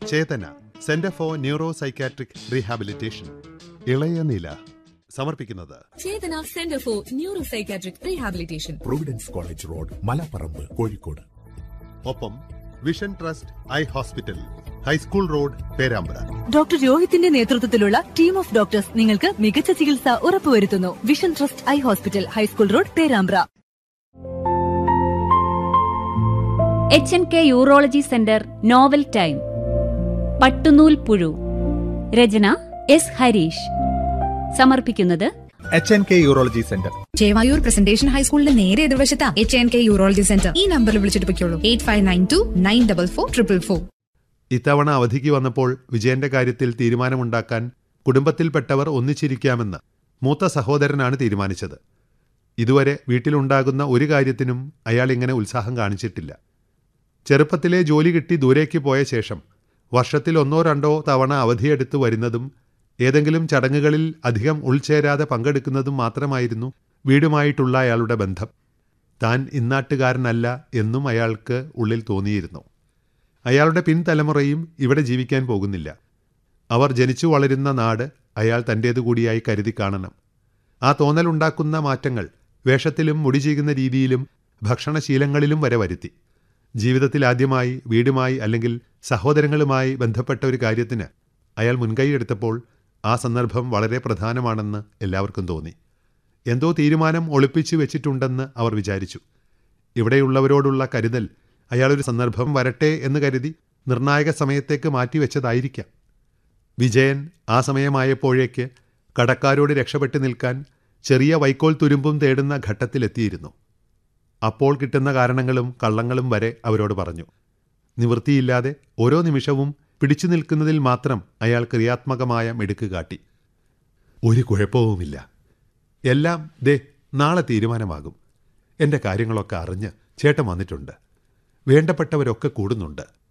Chetana centre for neuropsychiatric rehabilitation ഇളയ നില സമർപ്പിക്കുന്നത് Chetana centre for neuropsychiatric rehabilitation providence college road Malaparamba Kozhikode ഒപ്പം vision trust eye hospital high school road Perambra doctor രോഹിത്തിന്റെ നേതൃത്വത്തിലുള്ള team of doctors നിങ്ങൾക്ക് മികച്ച ചികിത്സ ഉറപ്പുവരുത്തുന്നു vision trust eye hospital high school road Perambra H N K urology centre novel time പട്ടുനൂൽ പുഴു രചന എസ് ഹരീഷ് സമർപ്പിക്കുന്നത് H N K urology centre Chevayur presentation ഹൈസ്കൂളിന്റെ നേരെ എതിർവശത്ത H N K urology centre ഈ നമ്പറിൽ വിളിച്ചിട്ട് പൊയ്ക്കോളൂ eight five nine two nine double four triple four ഇത്തവണ അവധിക്ക് വന്നപ്പോൾ വിജയന്റെ കാര്യത്തിൽ തീരുമാനമുണ്ടാക്കാൻ കുടുംബത്തിൽപ്പെട്ടവർ ഒന്നിച്ചിരിക്കാമെന്ന് മൂത്ത സഹോദരനാണ് തീരുമാനിച്ചത് ഇതുവരെ വീട്ടിലുണ്ടാകുന്ന ഒരു കാര്യത്തിനും അയാൾ ഇങ്ങനെ ഉത്സാഹം കാണിച്ചിട്ടില്ല ചെറുപ്പത്തിലെ ജോലി കിട്ടി ദൂരേക്ക് പോയ ശേഷം വർഷത്തിൽ ഒന്നോ രണ്ടോ തവണ അവധിയെടുത്ത് വരുന്നതും ഏതെങ്കിലും ചടങ്ങുകളിൽ അധികം ഉൾച്ചേരാതെ പങ്കെടുക്കുന്നതും മാത്രമായിരുന്നു വീടുമായിട്ടുള്ള അയാളുടെ ബന്ധം താൻ ഇന്നാട്ടുകാരനല്ല എന്നും അയാൾക്ക് ഉള്ളിൽ തോന്നിയിരുന്നു അയാളുടെ പിൻതലമുറയും ഇവിടെ ജീവിക്കാൻ പോകുന്നില്ല അവർ ജനിച്ചു വളരുന്ന നാട് അയാൾ തൻ്റേതു കൂടിയായി കരുതി കാണണം ആ തോന്നലുണ്ടാക്കുന്ന മാറ്റങ്ങൾ വേഷത്തിലും മുടി ചെയ്യുന്ന രീതിയിലും ഭക്ഷണശീലങ്ങളിലും വരെ വരുത്തി ജീവിതത്തിൽ ആദ്യമായി വീടുമായി അല്ലെങ്കിൽ സഹോദരങ്ങളുമായി ബന്ധപ്പെട്ട ഒരു കാര്യത്തിന് അയാൾ മുൻകൈയെടുത്തപ്പോൾ ആ സന്ദർഭം വളരെ പ്രധാനമാണെന്ന് എല്ലാവർക്കും തോന്നി എന്തോ തീരുമാനം ഒളിപ്പിച്ചു വെച്ചിട്ടുണ്ടെന്ന് അവർ വിചാരിച്ചു ഇവിടെയുള്ളവരോടുള്ള കരുതൽ അയാളൊരു സന്ദർഭം വരട്ടെ എന്ന് കരുതി നിർണായക സമയത്തേക്ക് മാറ്റിവെച്ചതായിരിക്കാം വിജയൻ ആ സമയമായപ്പോഴേക്ക് കടക്കാരോട് രക്ഷപ്പെട്ടു നിൽക്കാൻ ചെറിയ വൈക്കോൽ തുരുമ്പും തേടുന്ന ഘട്ടത്തിലെത്തിയിരുന്നു അപ്പോൾ കിട്ടുന്ന കാരണങ്ങളും കള്ളങ്ങളും വരെ അവരോട് പറഞ്ഞു നിവൃത്തിയില്ലാതെ ഓരോ നിമിഷവും പിടിച്ചു നിൽക്കുന്നതിൽ മാത്രം അയാൾ ക്രിയാത്മകമായ മിടുക്ക് കാട്ടി ഒരു കുഴപ്പവുമില്ല എല്ലാം ദേ നാളെ തീരുമാനമാകും എൻ്റെ കാര്യങ്ങളൊക്കെ അറിഞ്ഞ് ചേട്ടൻ വന്നിട്ടുണ്ട് വേണ്ടപ്പെട്ടവരൊക്കെ കൂടുന്നുണ്ട്